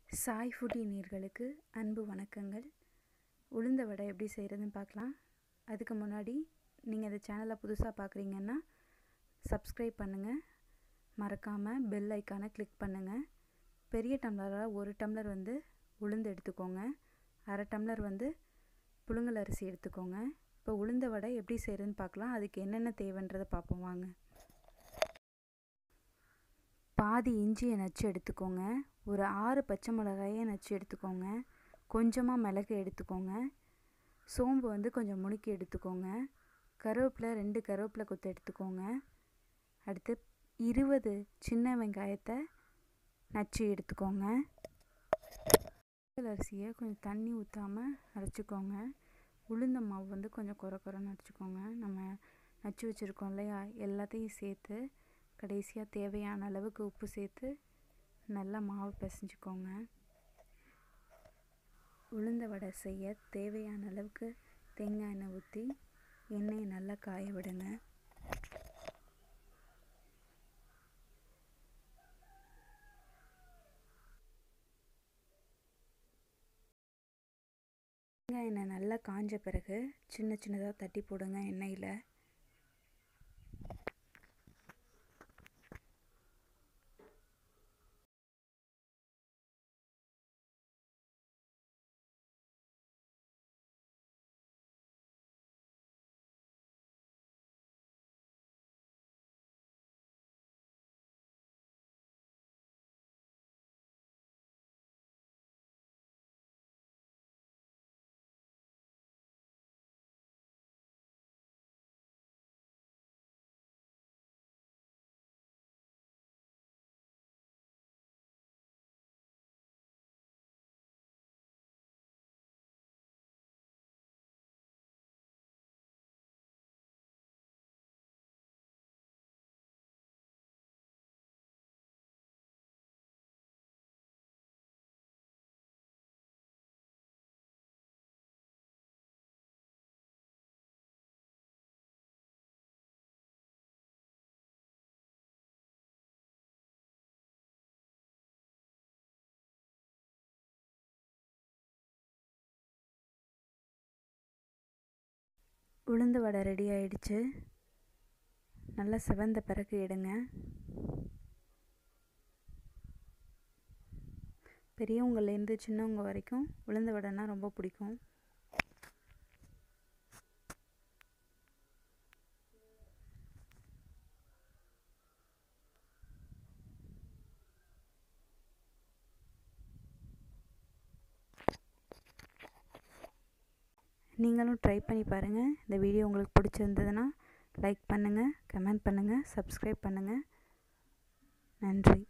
Sai foodie நேர்களுக்கு அன்பு வணக்கங்கள் உளுந்த வடை எப்படி செய்கிறதுன்னு பார்க்கலாம் அதுக்கு முன்னாடி நீங்கள் இந்த சேனலை புதுசாக பார்க்குறீங்கன்னா சப்ஸ்கிரைப் பண்ணுங்கள் மறக்காமல் பெல் ஐக்கானை கிளிக் பண்ணுங்கள் பெரிய டம்ளரால் ஒரு டம்ளர் வந்து உளுந்து எடுத்துக்கோங்க அரை டம்ளர் வந்து புழுங்கல் அரிசி எடுத்துக்கோங்க இப்போ உளுந்த வடை எப்படி செய்கிறதுன்னு பார்க்கலாம் அதுக்கு என்னென்ன தேவைன்றதை பார்ப்போம் வாங்க பாதி இஞ்சியை நச்சு எடுத்துக்கோங்க ஒரு ஆறு பச்சை மிளகாயை நச்சு எடுத்துக்கோங்க கொஞ்சமாக மிளகு எடுத்துக்கோங்க சோம்பு வந்து கொஞ்சம் முணுக்கி எடுத்துக்கோங்க கருவேப்பிலை ரெண்டு கருவேப்பிலை கொத்து எடுத்துக்கோங்க அடுத்து இருபது சின்ன வெங்காயத்தை நச்சு எடுத்துக்கோங்க அரிசியை கொஞ்சம் தண்ணி ஊற்றாமல் அரைச்சிக்கோங்க உளுந்த மாவு வந்து கொஞ்சம் குறை குறைன்னு அரைச்சிக்கோங்க நம்ம நச்சு வச்சுருக்கோம் இல்லையா எல்லாத்தையும் சேர்த்து கடைசியாக தேவையான அளவுக்கு உப்பு சேர்த்து நல்லா மாவு பிசைஞ்சுக்கோங்க உளுந்த வடை செய்ய தேவையான அளவுக்கு தேங்காய் எண்ணெய் ஊற்றி எண்ணெயை நல்லா காய விடுங்க தேங்காய் எண்ணெய் நல்லா காஞ்ச பிறகு சின்ன சின்னதாக தட்டி போடுங்க எண்ணெயில் உளுந்து வடை ரெடி ஆயிடுச்சு நல்லா சிவந்த பிறகு எடுங்க பெரியவங்கலேருந்து சின்னவங்க வரைக்கும் உளுந்த வடைனா ரொம்ப பிடிக்கும் நீங்களும் ட்ரை பண்ணி பாருங்கள் இந்த வீடியோ உங்களுக்கு பிடிச்சிருந்ததுன்னா லைக் பண்ணுங்கள் கமெண்ட் பண்ணுங்கள் சப்ஸ்கிரைப் பண்ணுங்கள் நன்றி